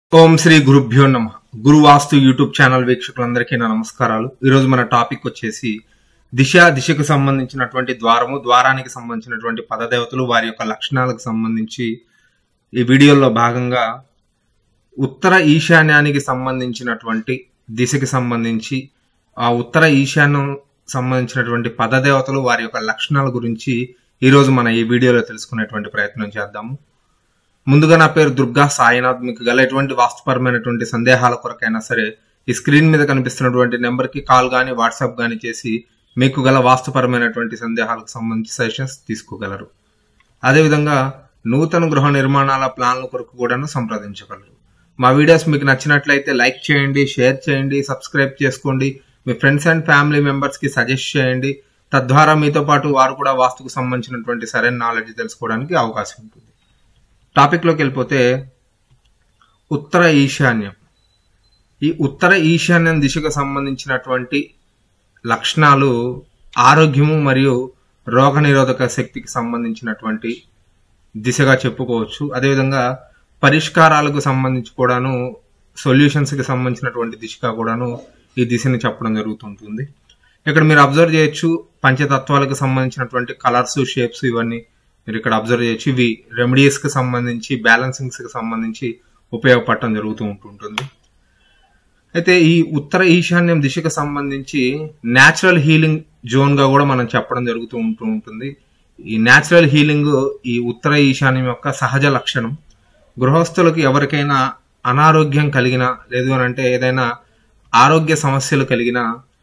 ఓం శ్రీ గురుభ్యో నమ గురువాస్తు YouTube channel వీక్షకులందరికీ నా నమస్కారాలు ఈరోజు మన టాపిక్ వచ్చేసి దిశ దిశకు సంబంధించినటువంటి ద్వారము ద్వారానికి సంబంధించినటువంటి పదదేవతలు వారి యొక్క లక్షణాలకు సంబంధించి ఈ వీడియోలో భాగంగా ఉత్తర ఈశాన్యానికి సంబంధించినటువంటి దిశకి సంబంధించి ఆ ఉత్తర ఈశాన్యం సంబంధించినటువంటి పదదేవతలు వారి యొక్క లక్షణాల గురించి ఈరోజు మన ఈ వీడియోలో తెలుసుకునేటువంటి ప్రయత్నం చేద్దాము ముందుగా నా పేరు దుర్గా సాయినాథ్ మీకు గల ఎటువంటి వాస్తుపరమైనటువంటి సందేహాల కొరకైనా సరే ఈ స్క్రీన్ మీద కనిపిస్తున్నటువంటి నెంబర్ కి కాల్ గానీ వాట్సాప్ గానీ చేసి మీకు గల వాస్తుపరమైనటువంటి సందేహాలకు సంబంధించి సజెషన్స్ తీసుకోగలరు అదేవిధంగా నూతన గృహ నిర్మాణాల ప్లాన్ల కొరకు కూడాను సంప్రదించగలరు మా వీడియోస్ మీకు నచ్చినట్లయితే లైక్ చేయండి షేర్ చేయండి సబ్స్క్రైబ్ చేసుకోండి మీ ఫ్రెండ్స్ అండ్ ఫ్యామిలీ మెంబర్స్ కి సజెస్ట్ చేయండి తద్వారా మీతో పాటు వారు కూడా వాస్తుకు సంబంధించినటువంటి సరైన నాలెడ్జ్ తెలుసుకోవడానికి అవకాశం ఉంటుంది టాపిక్ లోకి వెళ్ళిపోతే ఉత్తర ఈశాన్యం ఈ ఉత్తర ఈశాన్యం దిశకు సంబంధించినటువంటి లక్షణాలు ఆరోగ్యము మరియు రోగనిరోధక శక్తికి సంబంధించినటువంటి దిశగా చెప్పుకోవచ్చు అదేవిధంగా పరిష్కారాలకు సంబంధించి కూడాను సొల్యూషన్స్ కి సంబంధించినటువంటి దిశగా కూడాను ఈ దిశని చెప్పడం జరుగుతుంటుంది ఇక్కడ మీరు అబ్జర్వ్ చేయొచ్చు పంచతత్వాలకు సంబంధించినటువంటి కలర్స్ షేప్స్ ఇవన్నీ మీరు ఇక్కడ అబ్జర్వ్ చేయొచ్చు ఇవి రెమెడీస్ కి సంబంధించి బ్యాలెన్సింగ్స్ కి సంబంధించి ఉపయోగపడటం జరుగుతూ ఉంటుంటుంది అయితే ఈ ఉత్తర ఈశాన్యం దిశకు సంబంధించి న్యాచురల్ హీలింగ్ జోన్ గా కూడా మనం చెప్పడం జరుగుతూ ఉంటూ ఉంటుంది ఈ న్యాచురల్ హీలింగ్ ఈ ఉత్తర ఈశాన్యం యొక్క సహజ లక్షణం గృహస్థులకు ఎవరికైనా అనారోగ్యం కలిగినా లేదు అని అంటే ఏదైనా ఆరోగ్య సమస్యలు కలిగినా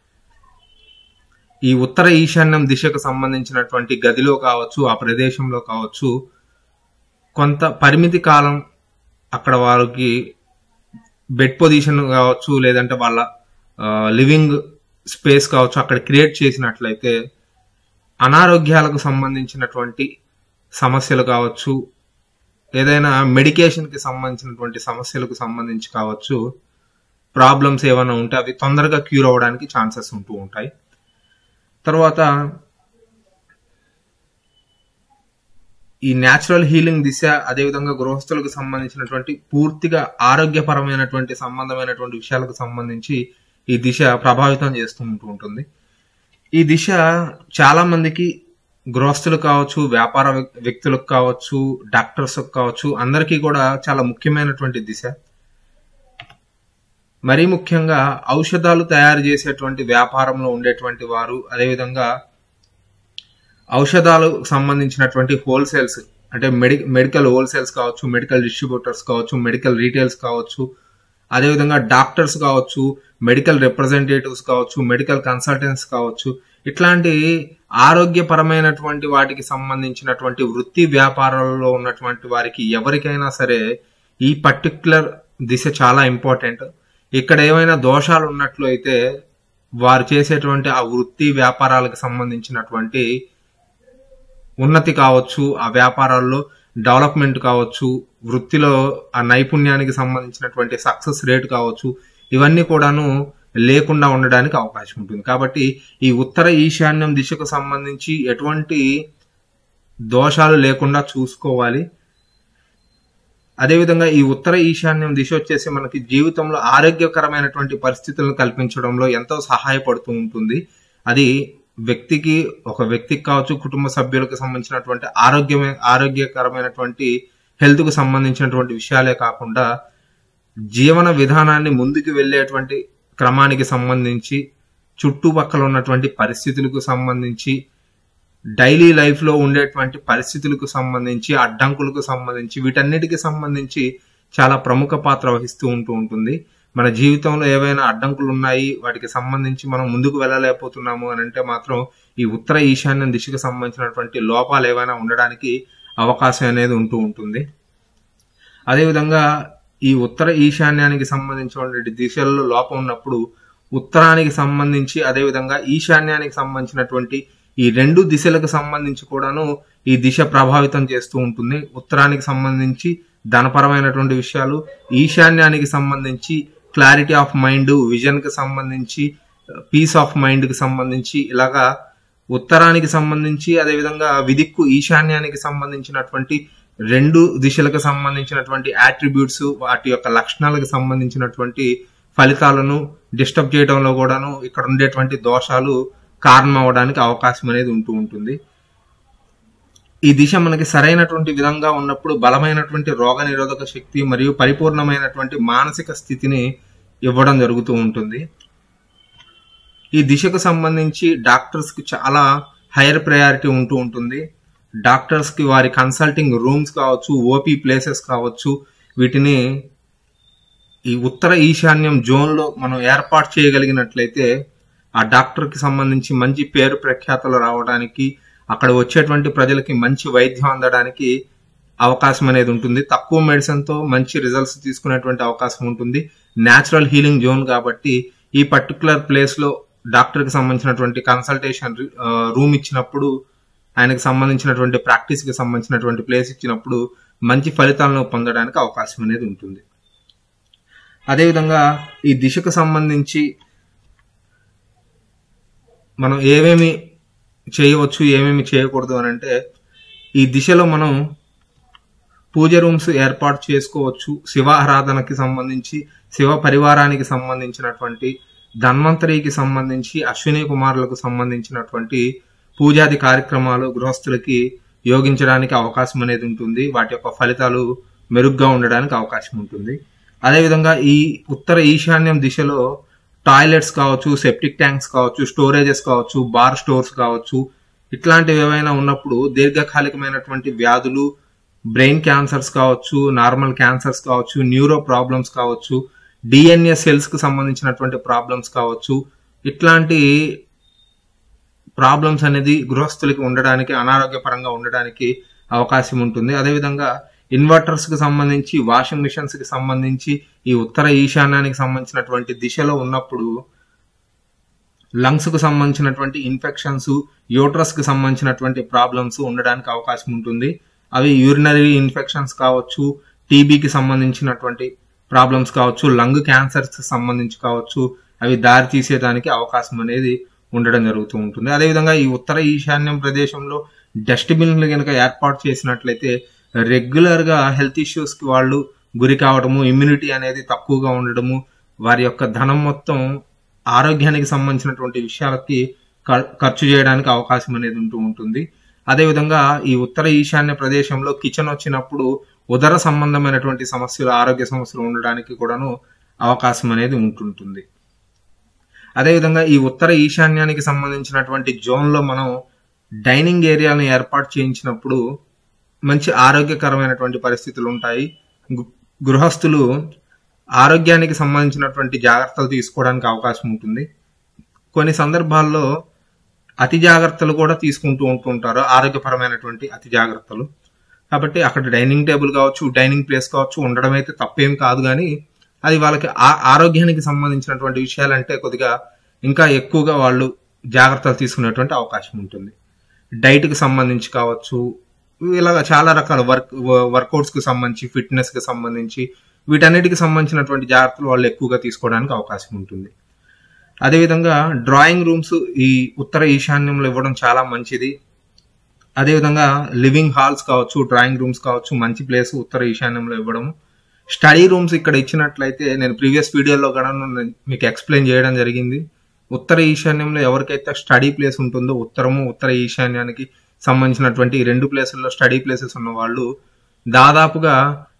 ఈ ఉత్తర ఈశాన్యం దిశకు సంబంధించినటువంటి గదిలో కావచ్చు ఆ ప్రదేశంలో కావచ్చు కొంత పరిమితి కాలం అక్కడ వారికి బెడ్ పొజిషన్ కావచ్చు లేదంటే వాళ్ళ లివింగ్ స్పేస్ కావచ్చు అక్కడ క్రియేట్ చేసినట్లయితే అనారోగ్యాలకు సంబంధించినటువంటి సమస్యలు కావచ్చు ఏదైనా మెడికేషన్కి సంబంధించినటువంటి సమస్యలకు సంబంధించి కావచ్చు ప్రాబ్లమ్స్ ఏమైనా ఉంటే అవి తొందరగా క్యూర్ అవ్వడానికి ఛాన్సెస్ ఉంటూ ఉంటాయి తర్వాత ఈ న్యాచురల్ హీలింగ్ దిశ అదేవిధంగా గృహస్థులకు సంబంధించినటువంటి పూర్తిగా ఆరోగ్యపరమైనటువంటి సంబంధమైనటువంటి విషయాలకు సంబంధించి ఈ దిశ ప్రభావితం చేస్తూ ఉంటూ ఉంటుంది ఈ దిశ చాలా మందికి గృహస్థులు కావచ్చు వ్యాపార వ్యక్తులకు కావచ్చు డాక్టర్స్ కావచ్చు అందరికీ కూడా చాలా ముఖ్యమైనటువంటి దిశ మరీ ముఖ్యంగా ఔషధాలు తయారు చేసేటువంటి వ్యాపారంలో ఉండేటువంటి వారు అదేవిధంగా ఔషధాలు సంబంధించినటువంటి హోల్సేల్స్ అంటే మెడి మెడికల్ హోల్సేల్స్ కావచ్చు మెడికల్ డిస్ట్రిబ్యూటర్స్ కావచ్చు మెడికల్ రీటైల్స్ కావచ్చు అదేవిధంగా డాక్టర్స్ కావచ్చు మెడికల్ రిప్రజెంటేటివ్స్ కావచ్చు మెడికల్ కన్సల్టెంట్స్ కావచ్చు ఇట్లాంటి ఆరోగ్యపరమైనటువంటి వాటికి సంబంధించినటువంటి వృత్తి వ్యాపారాలలో ఉన్నటువంటి వారికి ఎవరికైనా సరే ఈ పర్టిక్యులర్ దిశ చాలా ఇంపార్టెంట్ ఇక్కడ ఏమైనా దోషాలు ఉన్నట్లు అయితే వారు చేసేటువంటి ఆ వృత్తి వ్యాపారాలకు సంబంధించినటువంటి ఉన్నతి కావచ్చు ఆ వ్యాపారాల్లో డెవలప్మెంట్ కావచ్చు వృత్తిలో ఆ నైపుణ్యానికి సంబంధించినటువంటి సక్సెస్ రేట్ కావచ్చు ఇవన్నీ కూడాను లేకుండా ఉండడానికి అవకాశం ఉంటుంది కాబట్టి ఈ ఉత్తర ఈశాన్యం దిశకు సంబంధించి ఎటువంటి దోషాలు లేకుండా చూసుకోవాలి అదేవిధంగా ఈ ఉత్తర ఈశాన్యం దిశ వచ్చేసి మనకి జీవితంలో ఆరోగ్యకరమైనటువంటి పరిస్థితులను కల్పించడంలో ఎంతో సహాయపడుతూ ఉంటుంది అది వ్యక్తికి ఒక వ్యక్తికి కావచ్చు కుటుంబ సభ్యులకు సంబంధించినటువంటి ఆరోగ్యమే ఆరోగ్యకరమైనటువంటి హెల్త్ కు సంబంధించినటువంటి విషయాలే కాకుండా జీవన విధానాన్ని ముందుకు వెళ్ళేటువంటి క్రమానికి సంబంధించి చుట్టుపక్కల ఉన్నటువంటి పరిస్థితులకు సంబంధించి డైలీ లైఫ్ లో ఉండేటువంటి పరిస్థితులకు సంబంధించి అడ్డంకులకు సంబంధించి వీటన్నిటికి సంబంధించి చాలా ప్రముఖ పాత్ర వహిస్తూ ఉంటూ ఉంటుంది మన జీవితంలో ఏవైనా అడ్డంకులు ఉన్నాయి వాటికి సంబంధించి మనం ముందుకు వెళ్ళలేకపోతున్నాము అని అంటే మాత్రం ఈ ఉత్తర ఈశాన్యం దిశకు సంబంధించినటువంటి లోపాలు ఏవైనా ఉండడానికి అవకాశం అనేది ఉంటూ ఉంటుంది అదేవిధంగా ఈ ఉత్తర ఈశాన్యానికి సంబంధించినటువంటి దిశల్లో లోపం ఉన్నప్పుడు ఉత్తరానికి సంబంధించి అదేవిధంగా ఈశాన్యానికి సంబంధించినటువంటి ఈ రెండు దిశలకు సంబంధించి కూడాను ఈ దిశ ప్రభావితం చేస్తూ ఉంటుంది ఉత్తరానికి సంబంధించి ధనపరమైనటువంటి విషయాలు ఈశాన్యానికి సంబంధించి క్లారిటీ ఆఫ్ మైండ్ విజన్ కి సంబంధించి పీస్ ఆఫ్ మైండ్ కి సంబంధించి ఇలాగా ఉత్తరానికి సంబంధించి అదేవిధంగా విదిక్కు ఈశాన్యానికి సంబంధించినటువంటి రెండు దిశలకు సంబంధించినటువంటి యాట్రిబ్యూట్స్ వాటి యొక్క లక్షణాలకు సంబంధించినటువంటి ఫలితాలను డిస్టర్బ్ చేయడంలో కూడాను ఇక్కడ ఉండేటువంటి దోషాలు కారణం అవడానికి అవకాశం అనేది ఉంటూ ఉంటుంది ఈ దిశ మనకి సరైనటువంటి విధంగా ఉన్నప్పుడు బలమైనటువంటి రోగ నిరోధక శక్తి మరియు పరిపూర్ణమైనటువంటి మానసిక స్థితిని ఇవ్వడం జరుగుతూ ఉంటుంది ఈ దిశకు సంబంధించి డాక్టర్స్ కి చాలా హైయర్ ప్రయారిటీ ఉంటూ ఉంటుంది డాక్టర్స్ కి వారి కన్సల్టింగ్ రూమ్స్ కావచ్చు ఓపీ ప్లేసెస్ కావచ్చు వీటిని ఈ ఉత్తర ఈశాన్యం జోన్ లో మనం ఏర్పాటు చేయగలిగినట్లయితే ఆ డాక్టర్ కి సంబంధించి మంచి పేరు ప్రఖ్యాతలు రావడానికి అక్కడ వచ్చేటువంటి ప్రజలకి మంచి వైద్యం అందడానికి అవకాశం అనేది ఉంటుంది తక్కువ మెడిసిన్ తో మంచి రిజల్ట్స్ తీసుకునేటువంటి అవకాశం ఉంటుంది న్యాచురల్ హీలింగ్ జోన్ కాబట్టి ఈ పర్టికులర్ ప్లేస్ లో డాక్టర్ కి సంబంధించినటువంటి కన్సల్టేషన్ రూమ్ ఇచ్చినప్పుడు ఆయనకు సంబంధించినటువంటి ప్రాక్టీస్ కి సంబంధించినటువంటి ప్లేస్ ఇచ్చినప్పుడు మంచి ఫలితాలను పొందడానికి అవకాశం అనేది ఉంటుంది అదేవిధంగా ఈ దిశకు సంబంధించి మనం ఏమేమి చేయవచ్చు ఏమేమి చేయకూడదు అని అంటే ఈ దిశలో మనం పూజ రూమ్స్ ఏర్పాటు చేసుకోవచ్చు శివ ఆరాధనకి సంబంధించి శివ పరివారానికి సంబంధించినటువంటి ధన్వంతరికి సంబంధించి అశ్విని కుమారులకు సంబంధించినటువంటి పూజాది కార్యక్రమాలు గృహస్థులకి యోగించడానికి అవకాశం అనేది ఉంటుంది వాటి యొక్క ఫలితాలు మెరుగ్గా ఉండడానికి అవకాశం ఉంటుంది అదేవిధంగా ఈ ఉత్తర ఈశాన్యం దిశలో టాయిలెట్స్ కావచ్చు సెప్టిక్ ట్యాంక్స్ కావచ్చు స్టోరేజెస్ కావచ్చు బార్ స్టోర్స్ కావచ్చు ఇట్లాంటివి ఏవైనా ఉన్నప్పుడు దీర్ఘకాలికమైనటువంటి వ్యాధులు బ్రెయిన్ క్యాన్సర్స్ కావచ్చు నార్మల్ క్యాన్సర్స్ కావచ్చు న్యూరో ప్రాబ్లమ్స్ కావచ్చు డిఎన్ఏ సెల్స్ కి సంబంధించినటువంటి ప్రాబ్లమ్స్ కావచ్చు ఇట్లాంటి ప్రాబ్లమ్స్ అనేది గృహస్థులకి ఉండడానికి అనారోగ్యపరంగా ఉండడానికి అవకాశం ఉంటుంది అదేవిధంగా ఇన్వర్టర్స్ కి సంబంధించి వాషింగ్ మిషన్స్ కి సంబంధించి ఈ ఉత్తర ఈశాన్యానికి సంబంధించినటువంటి దిశలో ఉన్నప్పుడు లంగ్స్ కు సంబంధించినటువంటి ఇన్ఫెక్షన్స్ యూట్రస్ కి సంబంధించినటువంటి ప్రాబ్లమ్స్ ఉండడానికి అవకాశం ఉంటుంది అవి యూరినరీ ఇన్ఫెక్షన్స్ కావచ్చు టీబీకి సంబంధించినటువంటి ప్రాబ్లమ్స్ కావచ్చు లంగ్ క్యాన్సర్స్ సంబంధించి కావచ్చు అవి దారి తీసేదానికి అవకాశం అనేది ఉండడం జరుగుతూ ఉంటుంది అదేవిధంగా ఈ ఉత్తర ఈశాన్యం ప్రదేశంలో డస్ట్బిన్లు కనుక ఏర్పాటు చేసినట్లయితే రెగ్యులర్ గా హెల్త్ ఇష్యూస్ కి వాళ్ళు గురి కావడము ఇమ్యూనిటీ అనేది తక్కువగా ఉండడము వారి యొక్క ధనం మొత్తం ఆరోగ్యానికి సంబంధించినటువంటి విషయాలకి ఖర్చు చేయడానికి అవకాశం అనేది ఉంటూ ఉంటుంది అదేవిధంగా ఈ ఉత్తర ఈశాన్య ప్రదేశంలో కిచెన్ వచ్చినప్పుడు ఉదర సంబంధమైనటువంటి సమస్యలు ఆరోగ్య సమస్యలు ఉండడానికి కూడాను అవకాశం అనేది ఉంటుంటుంది అదేవిధంగా ఈ ఉత్తర ఈశాన్యానికి సంబంధించినటువంటి జోన్ లో మనం డైనింగ్ ఏరియాను ఏర్పాటు చేయించినప్పుడు మంచి ఆరోగ్యకరమైనటువంటి పరిస్థితులు ఉంటాయి గృహస్థులు ఆరోగ్యానికి సంబంధించినటువంటి జాగ్రత్తలు తీసుకోవడానికి అవకాశం ఉంటుంది కొన్ని సందర్భాల్లో అతి జాగ్రత్తలు కూడా తీసుకుంటూ ఉంటుంటారు ఆరోగ్యపరమైనటువంటి అతి జాగ్రత్తలు కాబట్టి అక్కడ డైనింగ్ టేబుల్ కావచ్చు డైనింగ్ ప్లేస్ కావచ్చు ఉండడం అయితే తప్పేం కాదు కానీ అది వాళ్ళకి ఆరోగ్యానికి సంబంధించినటువంటి విషయాలంటే కొద్దిగా ఇంకా ఎక్కువగా వాళ్ళు జాగ్రత్తలు తీసుకునేటువంటి అవకాశం ఉంటుంది డైట్ కి సంబంధించి కావచ్చు ఇలాగ చాలా రకాల వర్క్ వర్కౌట్స్ కి సంబంధించి ఫిట్నెస్ కి సంబంధించి వీటన్నిటికి సంబంధించినటువంటి జాగ్రత్తలు వాళ్ళు ఎక్కువగా తీసుకోవడానికి అవకాశం ఉంటుంది అదేవిధంగా డ్రాయింగ్ రూమ్స్ ఈ ఉత్తర ఈశాన్యంలో ఇవ్వడం చాలా మంచిది అదేవిధంగా లివింగ్ హాల్స్ కావచ్చు డ్రాయింగ్ రూమ్స్ కావచ్చు మంచి ప్లేస్ ఉత్తర ఈశాన్యంలో ఇవ్వడం స్టడీ రూమ్స్ ఇక్కడ ఇచ్చినట్లయితే నేను ప్రీవియస్ వీడియోలో కూడా మీకు ఎక్స్ప్లెయిన్ చేయడం జరిగింది ఉత్తర ఈశాన్యంలో ఎవరికైతే స్టడీ ప్లేస్ ఉంటుందో ఉత్తరము ఉత్తర ఈశాన్యానికి సంబంధించినటువంటి ఈ రెండు ప్లేసుల్లో స్టడీ ప్లేసెస్ ఉన్న వాళ్ళు దాదాపుగా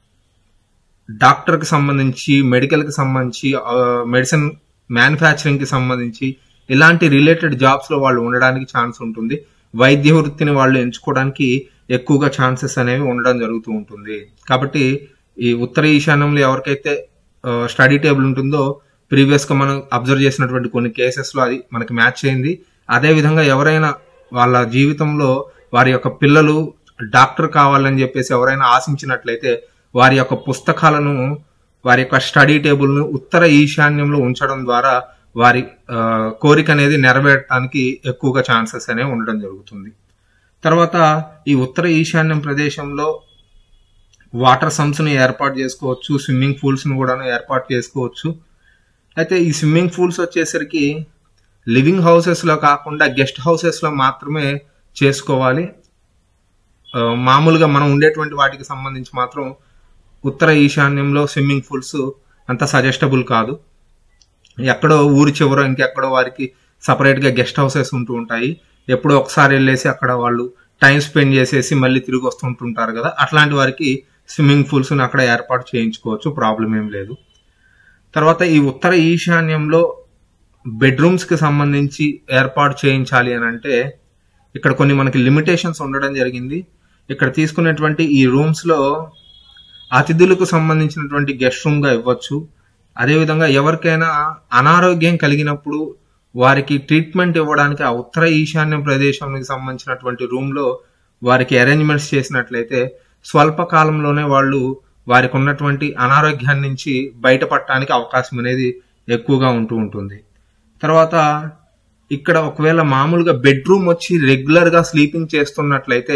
డాక్టర్ కి సంబంధించి మెడికల్ కి సంబంధించి మెడిసిన్ మ్యానుఫ్యాక్చరింగ్ కి సంబంధించి ఇలాంటి రిలేటెడ్ జాబ్స్ లో వాళ్ళు ఉండడానికి ఛాన్స్ ఉంటుంది వైద్య వృత్తిని వాళ్ళు ఎంచుకోవడానికి ఎక్కువగా ఛాన్సెస్ అనేవి ఉండడం జరుగుతూ ఉంటుంది కాబట్టి ఈ ఉత్తర ఈశాన్యంలో ఎవరికైతే స్టడీ టేబుల్ ఉంటుందో ప్రీవియస్ గా మనం అబ్జర్వ్ చేసినటువంటి కొన్ని కేసెస్ లో అది మనకి మ్యాచ్ అయింది అదే విధంగా ఎవరైనా వాళ్ళ జీవితంలో వారి యొక్క పిల్లలు డాక్టర్ కావాలని చెప్పేసి ఎవరైనా ఆశించినట్లయితే వారి యొక్క పుస్తకాలను వారి యొక్క స్టడీ టేబుల్ ను ఉత్తర ఈశాన్యంలో ఉంచడం ద్వారా వారి కోరిక అనేది నెరవేరడానికి ఎక్కువగా ఛాన్సెస్ అనేవి ఉండడం జరుగుతుంది తర్వాత ఈ ఉత్తర ఈశాన్యం ప్రదేశంలో వాటర్ సమ్స్ ని ఏర్పాటు చేసుకోవచ్చు స్విమ్మింగ్ పూల్స్ ను కూడా ఏర్పాటు చేసుకోవచ్చు అయితే ఈ స్విమ్మింగ్ పూల్స్ వచ్చేసరికి లివింగ్ హౌసెస్ లో కాకుండా గెస్ట్ హౌసెస్ లో మాత్రమే చేసుకోవాలి ఆ, మామూలుగా మనం ఉండేటువంటి వాటికి సంబంధించి మాత్రం ఉత్తర ఈశాన్యంలో స్విమ్మింగ్ పూల్స్ అంత సజెస్టబుల్ కాదు ఎక్కడో ఊరి చివర ఇంకెక్కడో వారికి సపరేట్ గా గెస్ట్ హౌసెస్ ఉంటూ ఉంటాయి ఎప్పుడో ఒకసారి వెళ్ళేసి అక్కడ వాళ్ళు టైం స్పెండ్ చేసేసి మళ్ళీ తిరిగి వస్తుంటుంటారు కదా అట్లాంటి వారికి స్విమ్మింగ్ పూల్స్ అక్కడ ఏర్పాటు చేయించుకోవచ్చు ప్రాబ్లం ఏం లేదు తర్వాత ఈ ఉత్తర ఈశాన్యంలో బెడ్రూమ్స్ కి సంబంధించి ఏర్పాటు చేయించాలి అని అంటే ఇక్కడ కొన్ని మనకి లిమిటేషన్స్ ఉండడం జరిగింది ఇక్కడ తీసుకున్నటువంటి ఈ రూమ్స్ లో అతిథులకు సంబంధించినటువంటి గెస్ట్ రూమ్ గా ఇవ్వచ్చు అదేవిధంగా ఎవరికైనా అనారోగ్యం కలిగినప్పుడు వారికి ట్రీట్మెంట్ ఇవ్వడానికి ఆ ఉత్తర ఈశాన్య ప్రదేశానికి సంబంధించినటువంటి రూమ్ లో వారికి అరేంజ్మెంట్స్ చేసినట్లయితే స్వల్ప కాలంలోనే వాళ్ళు వారికి ఉన్నటువంటి అనారోగ్యాన్ని నుంచి బయటపడటానికి అవకాశం అనేది ఎక్కువగా ఉంటూ ఉంటుంది తర్వాత ఇక్కడ ఒకవేళ మామూలుగా బెడ్రూమ్ వచ్చి రెగ్యులర్ గా స్లీపింగ్ చేస్తున్నట్లయితే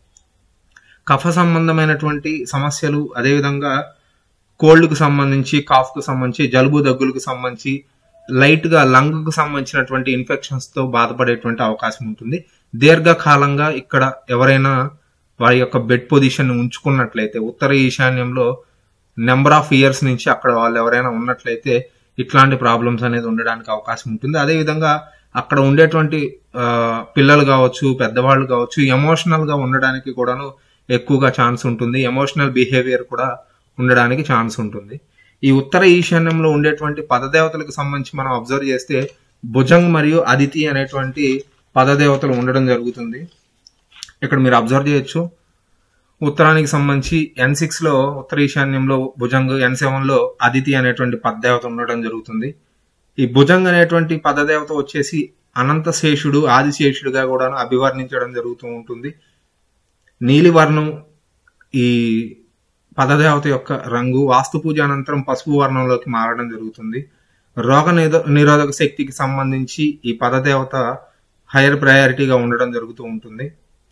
కఫ సంబంధమైనటువంటి సమస్యలు అదేవిధంగా కోల్డ్ కు సంబంధించి కాఫ్ కు సంబంధించి జలుబు దగ్గులకు సంబంధించి లైట్ గా లంగ్ కు సంబంధించినటువంటి ఇన్ఫెక్షన్స్ తో బాధపడేటువంటి అవకాశం ఉంటుంది దీర్ఘకాలంగా ఇక్కడ ఎవరైనా వారి యొక్క బెడ్ పొజిషన్ ఉంచుకున్నట్లయితే ఉత్తర ఈశాన్యంలో నెంబర్ ఆఫ్ ఇయర్స్ నుంచి అక్కడ వాళ్ళు ఎవరైనా ఉన్నట్లయితే ఇట్లాంటి ప్రాబ్లమ్స్ అనేది ఉండడానికి అవకాశం ఉంటుంది అదే విధంగా అక్కడ ఉండేటువంటి ఆ, పిల్లలు కావచ్చు పెద్దవాళ్ళు కావచ్చు ఎమోషనల్ గా ఉండడానికి కూడాను ఎక్కువగా ఛాన్స్ ఉంటుంది ఎమోషనల్ బిహేవియర్ కూడా ఉండడానికి ఛాన్స్ ఉంటుంది ఈ ఉత్తర ఈశాన్యంలో ఉండేటువంటి పదదేవతలకు సంబంధించి మనం అబ్జర్వ్ చేస్తే భుజంగ్ మరియు అదితి అనేటువంటి పదదేవతలు ఉండడం జరుగుతుంది ఇక్కడ మీరు అబ్జర్వ్ చేయొచ్చు ఉత్తరానికి సంబంధించి ఎన్ సిక్స్ లో ఉత్తర ఈశాన్యంలో భుజంగ్ ఎన్ సెవెన్ లో అదితి అనేటువంటి పదదేవత ఉండడం జరుగుతుంది ఈ భుజంగ్ అనేటువంటి పదదేవత వచ్చేసి అనంత శేషుడు ఆదిశేషుడుగా కూడా అభివర్ణించడం జరుగుతూ ఉంటుంది నీలివర్ణం ఈ పదదేవత యొక్క రంగు వాస్తు పూజ అనంతరం పసుపు వర్ణంలోకి మారడం జరుగుతుంది రోగ నిరో- నిరోధక శక్తికి సంబంధించి ఈ పదదేవత హైయర్ ప్రయారిటీగా ఉండడం జరుగుతూ ఉంటుంది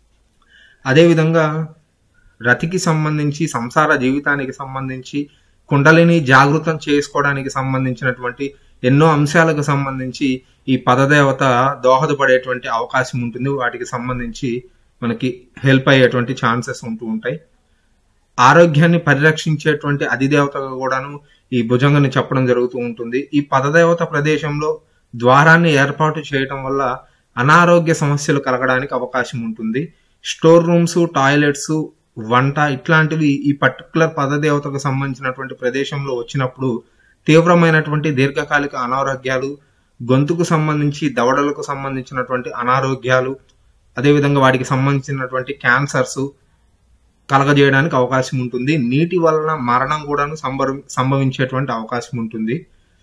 అదేవిధంగా రతికి సంబంధించి సంసార జీవితానికి సంబంధించి కుండలిని జాగృతం చేసుకోవడానికి సంబంధించినటువంటి ఎన్నో అంశాలకు సంబంధించి ఈ పదదేవత దోహదపడేటువంటి అవకాశం ఉంటుంది వాటికి సంబంధించి మనకి హెల్ప్ అయ్యేటువంటి ఛాన్సెస్ ఉంటూ ఉంటాయి ఆరోగ్యాన్ని పరిరక్షించేటువంటి అధిదేవతగా కూడాను ఈ భుజంగని చెప్పడం జరుగుతూ ఉంటుంది ఈ పదదేవత ప్రదేశంలో ద్వారాన్ని ఏర్పాటు చేయటం వల్ల అనారోగ్య సమస్యలు కలగడానికి అవకాశం ఉంటుంది స్టోర్ రూమ్స్ టాయిలెట్స్ వంట ఇట్లాంటివి ఈ పర్టికులర్ పదదేవతకు సంబంధించినటువంటి ప్రదేశంలో వచ్చినప్పుడు తీవ్రమైనటువంటి దీర్ఘకాలిక అనారోగ్యాలు గొంతుకు సంబంధించి దవడలకు సంబంధించినటువంటి అనారోగ్యాలు అదేవిధంగా వాటికి సంబంధించినటువంటి క్యాన్సర్స్ కలగజేయడానికి అవకాశం ఉంటుంది నీటి వలన మరణం కూడాను సంభవ సంభవించేటువంటి అవకాశం ఉంటుంది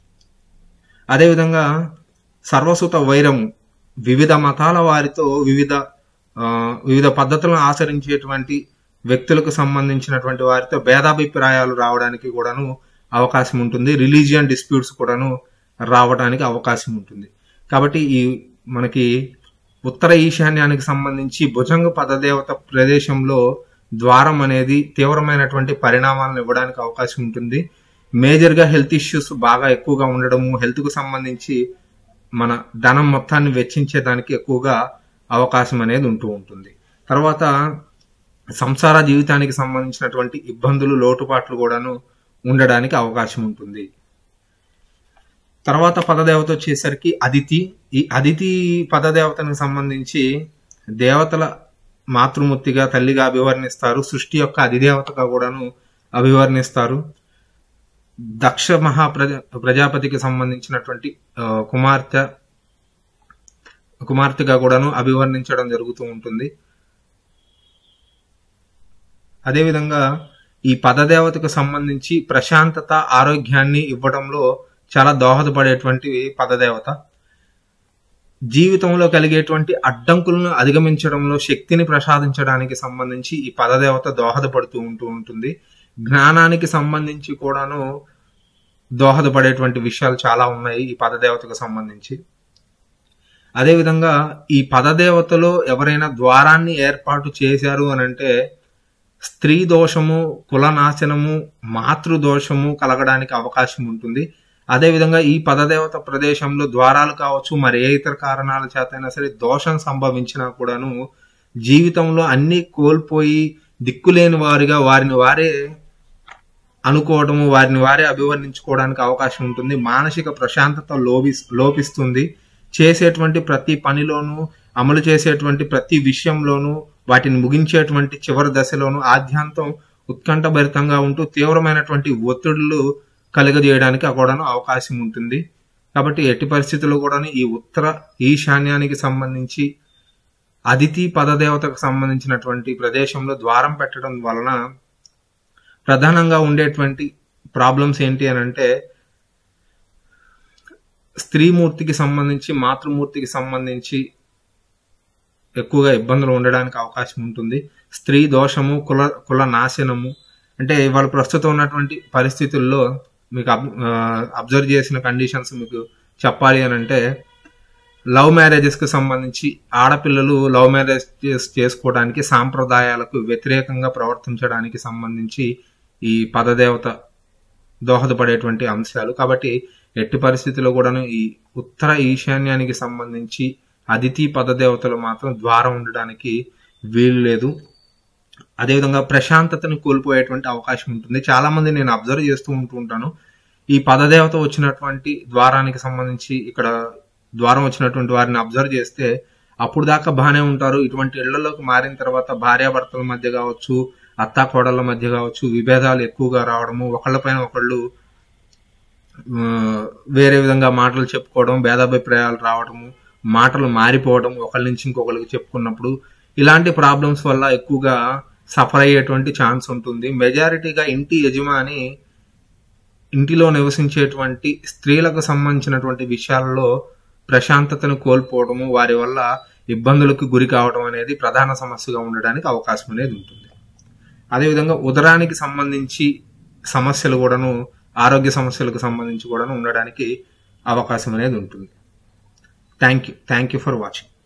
అదేవిధంగా సర్వసుత వైరము వివిధ మతాల వారితో వివిధ ఆ, వివిధ పద్ధతులను ఆచరించేటువంటి వ్యక్తులకు సంబంధించినటువంటి వారితో భేదాభిప్రాయాలు రావడానికి కూడాను అవకాశం ఉంటుంది రిలీజియన్ డిస్ప్యూట్స్ కూడాను రావడానికి అవకాశం ఉంటుంది కాబట్టి ఈ మనకి ఉత్తర ఈశాన్యానికి సంబంధించి భుజంగ పదదేవత ప్రదేశంలో ద్వారం అనేది తీవ్రమైనటువంటి పరిణామాలను ఇవ్వడానికి అవకాశం ఉంటుంది మేజర్ గా హెల్త్ ఇష్యూస్ బాగా ఎక్కువగా ఉండడము హెల్త్ కు సంబంధించి మన ధనం మొత్తాన్ని వెచ్చించేదానికి ఎక్కువగా అవకాశం అనేది ఉంటూ ఉంటుంది తర్వాత సంసార జీవితానికి సంబంధించినటువంటి ఇబ్బందులు లోటుపాట్లు కూడాను ఉండడానికి అవకాశం ఉంటుంది తర్వాత పదదేవత వచ్చేసరికి అదితి ఈ అదితి పదదేవతనికి సంబంధించి దేవతల మాతృమూర్తిగా తల్లిగా అభివర్ణిస్తారు సృష్టి యొక్క అధిదేవతగా కూడాను అభివర్ణిస్తారు దక్ష మహాప్రజ ప్రజాపతికి సంబంధించినటువంటి ఆ, కుమార్తె కుమార్తెగా కూడాను అభివర్ణించడం జరుగుతూ ఉంటుంది అదేవిధంగా ఈ పదదేవతకు సంబంధించి ప్రశాంతత ఆరోగ్యాన్ని ఇవ్వడంలో చాలా దోహదపడేటువంటి పదదేవత జీవితంలో కలిగేటువంటి అడ్డంకులను అధిగమించడంలో శక్తిని ప్రసాదించడానికి సంబంధించి ఈ పదదేవత దోహదపడుతూ ఉంటూ ఉంటుంది జ్ఞానానికి సంబంధించి కూడాను దోహదపడేటువంటి విషయాలు చాలా ఉన్నాయి ఈ పదదేవతకు సంబంధించి అదేవిధంగా ఈ పదదేవతలో ఎవరైనా ద్వారాన్ని ఏర్పాటు చేశారు అని అంటే స్త్రీ దోషము కులనాశనము మాతృ దోషము కలగడానికి అవకాశం ఉంటుంది అదేవిధంగా ఈ పదదేవత ప్రదేశంలో ద్వారాలు కావచ్చు మరి ఏ ఇతర కారణాల చేతైనా సరే దోషం సంభవించినా కూడాను జీవితంలో అన్ని కోల్పోయి దిక్కులేని వారిగా వారిని వారే అనుకోవడము వారిని వారే అభివర్ణించుకోవడానికి అవకాశం ఉంటుంది మానసిక ప్రశాంతత లోపి లోపిస్తుంది చేసేటువంటి ప్రతి పనిలోనూ అమలు చేసేటువంటి ప్రతి విషయంలోనూ వాటిని ముగించేటువంటి చివరి దశలోనూ ఆద్యాంతం ఉత్కంఠభరితంగా ఉంటూ తీవ్రమైనటువంటి ఒత్తిడులు కలుగజేయడానికి కూడాను అవకాశం ఉంటుంది కాబట్టి ఎట్టి పరిస్థితుల్లో కూడా ఈ ఉత్తర ఈశాన్యానికి సంబంధించి అదితి పదదేవతకు సంబంధించినటువంటి ప్రదేశంలో ద్వారం పెట్టడం వలన ప్రధానంగా ఉండేటువంటి ప్రాబ్లమ్స్ ఏంటి అని అంటే స్త్రీమూర్తికి సంబంధించి మాతృమూర్తికి సంబంధించి ఎక్కువగా ఇబ్బందులు ఉండడానికి అవకాశం ఉంటుంది స్త్రీ దోషము కుల కుల నాశనము అంటే ఇవాళ ప్రస్తుతం ఉన్నటువంటి పరిస్థితుల్లో మీకు అబ్జర్వ్ చేసిన కండిషన్స్ మీకు చెప్పాలి అని అంటే లవ్ మ్యారేజెస్ కు సంబంధించి ఆడపిల్లలు లవ్ మ్యారేజెస్ చేసుకోవడానికి సాంప్రదాయాలకు వ్యతిరేకంగా ప్రవర్తించడానికి సంబంధించి ఈ పదదేవత దోహదపడేటువంటి అంశాలు కాబట్టి ఎట్టి పరిస్థితుల్లో కూడాను ఈ ఉత్తర ఈశాన్యానికి సంబంధించి అదితి పదదేవతలు మాత్రం ద్వారం ఉండడానికి వీలు లేదు అదేవిధంగా ప్రశాంతతను కోల్పోయేటువంటి అవకాశం ఉంటుంది చాలా మంది నేను అబ్జర్వ్ చేస్తూ ఉంటూ ఉంటాను ఈ పదదేవత వచ్చినటువంటి ద్వారానికి సంబంధించి ఇక్కడ ద్వారం వచ్చినటువంటి వారిని అబ్జర్వ్ చేస్తే అప్పుడు దాకా బాగానే ఉంటారు ఇటువంటి ఇళ్లలోకి మారిన తర్వాత భార్యాభర్తల మధ్య కావచ్చు అత్తా కోడళ్ళ మధ్య కావచ్చు విభేదాలు ఎక్కువగా రావడము ఒకళ్ళపైన ఒకళ్ళు వేరే విధంగా మాటలు చెప్పుకోవడం భేదాభిప్రాయాలు రావడము మాటలు మారిపోవడం ఒకళ్ళ నుంచి ఇంకొకరికి చెప్పుకున్నప్పుడు ఇలాంటి ప్రాబ్లమ్స్ వల్ల ఎక్కువగా సఫర్ అయ్యేటువంటి ఛాన్స్ ఉంటుంది మెజారిటీగా ఇంటి యజమాని ఇంటిలో నివసించేటువంటి స్త్రీలకు సంబంధించినటువంటి విషయాల్లో ప్రశాంతతను కోల్పోవడము వారి వల్ల ఇబ్బందులకు గురి కావడం అనేది ప్రధాన సమస్యగా ఉండడానికి అవకాశం అనేది ఉంటుంది అదేవిధంగా ఉదరానికి సంబంధించి సమస్యలు కూడాను ఆరోగ్య సమస్యలకు సంబంధించి కూడాను ఉండడానికి అవకాశం అనేది ఉంటుంది thank you thank you for watching